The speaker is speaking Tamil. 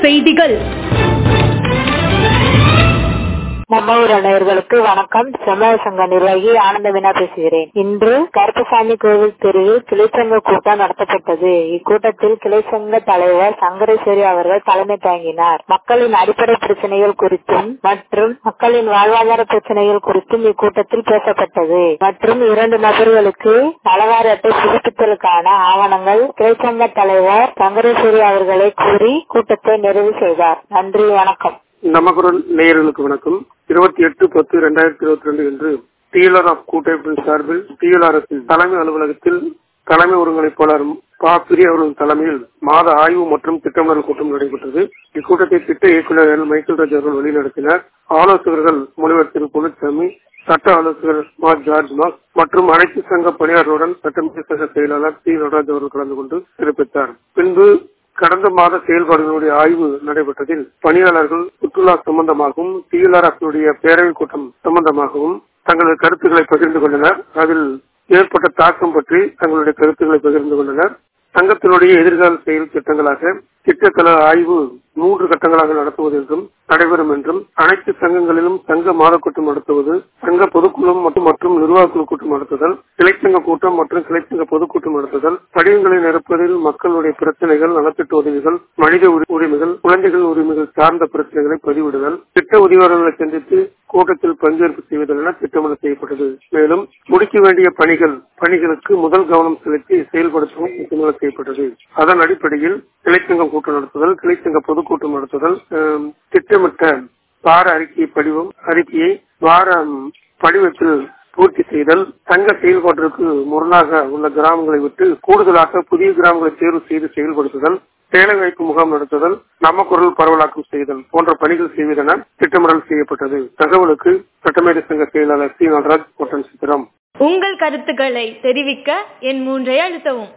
செய்திகள் நம்மூர் நேயர்களுக்கு வணக்கம் சமய சங்க நிர்வாகி ஆனந்த வினா பேசுகிறேன் இன்று கருப்பசாமி கோவில் தெருவில் கிளைச்சங்க கூட்டம் நடத்தப்பட்டது இக்கூட்டத்தில் கிளைச்சங்க தலைவர் சங்கரேஸ்வரி அவர்கள் தலைமை தாங்கினார் மக்களின் அடிப்படை பிரச்சனைகள் குறித்தும் மற்றும் மக்களின் வாழ்வாதார பிரச்சனைகள் குறித்தும் இக்கூட்டத்தில் பேசப்பட்டது மற்றும் இரண்டு நபர்களுக்கு நலவாரி அட்டை புதுப்பித்தலுக்கான ஆவணங்கள் கிளைச்சங்க தலைவர் சங்கரேஸ்வரி அவர்களை கூறி கூட்டத்தை நிறைவு செய்தார் நன்றி வணக்கம் நமக்குரல் நேயர்களுக்கு வணக்கம் இருபத்தி எட்டு பத்து இரண்டாயிரத்தி இருபத்தி ரெண்டு என்று டிஎல்ஆர் ஆஃப் கூட்டமைப்பின் சார்பில் டிஎல்ஆர்எஸ் தலைமை அலுவலகத்தில் தலைமை ஒருங்கிணைப்பாளர் பா பிரிய அவர்களின் தலைமையில் மாத ஆய்வு மற்றும் திட்டமிடல் கூட்டம் நடைபெற்றது இக்கூட்டத்தை திட்ட இயக்குநர் எல் மைக்கேல் ராஜ் அவர்கள் வழிநடத்தினர் ஆலோசகர்கள் முனைவர் திரு பொன்னுச்சாமி சட்ட ஆலோசகர் மா ஜார்ஜ் மாஸ் மற்றும் அனைத்து சங்க பணியாளர்களுடன் சட்டமன்ற சங்க செயலாளர் டி நடராஜ் அவர்கள் கலந்து கொண்டு சிறப்பித்தார் பின்பு கடந்த மாத செயல்பாடுகளுடைய ஆய்வு நடைபெற்றதில் பணியாளர்கள் சுற்றுலா சம்பந்தமாகவும் டிஎல்ஆர்எஃப் பேரவைக் கூட்டம் சம்பந்தமாகவும் தங்களது கருத்துக்களை பகிர்ந்து கொண்டனர் அதில் ஏற்பட்ட தாக்கம் பற்றி தங்களுடைய கருத்துக்களை பகிர்ந்து கொண்டனர் சங்கத்தினுடைய எதிர்கால செயல் திட்டங்களாக திட்டத்தல ஆய்வு மூன்று கட்டங்களாக நடத்துவது என்றும் நடைபெறும் என்றும் அனைத்து சங்கங்களிலும் சங்க மாத கூட்டம் நடத்துவது சங்க பொதுக்குழு மற்றும் மற்றும் நிர்வாக குழு கூட்டம் நடத்துதல் கிளைச்சங்க கூட்டம் மற்றும் கிளைச்சங்க பொதுக்கூட்டம் நடத்துதல் படிவங்களை நிரப்புவதில் மக்களுடைய பிரச்சனைகள் நலத்திட்ட உதவிகள் மனித உரிமைகள் குழந்தைகள் உரிமைகள் சார்ந்த பிரச்சனைகளை பதிவிடுதல் திட்ட உதவியாளர்களை சந்தித்து கூட்டத்தில் பங்கேற்பு செய்வதல் என திட்டமிட செய்யப்பட்டது மேலும் முடிக்க வேண்டிய பணிகள் பணிகளுக்கு முதல் கவனம் செலுத்தி செயல்படுத்தவும் திட்டமிட செய்யப்பட்டது அதன் அடிப்படையில் கிளைச்சங்கம் கூட்டம் நடத்துதல் கிளைச்சங்க பொதுக்கூட்டம் நடத்துதல் திட்டமிட்ட வார அறிக்கை படிவம் அறிக்கையை வார படிவத்தில் பூர்த்தி செய்தல் சங்க செயல்பாட்டிற்கு முரணாக உள்ள கிராமங்களை விட்டு கூடுதலாக புதிய கிராமங்களை தேர்வு செய்து செயல்படுத்துதல் வேலைவாய்ப்பு முகாம் நடத்துதல் நம்ம குரல் பரவலாக்கம் செய்தல் போன்ற பணிகள் செய்வதென திட்டமிடல் செய்யப்பட்டது தகவலுக்கு சட்டமேதை சங்க செயலாளர் சி நடராஜ் கோட்டன் சித்திரம் உங்கள் கருத்துக்களை தெரிவிக்க என் மூன்றை அழுத்தவும்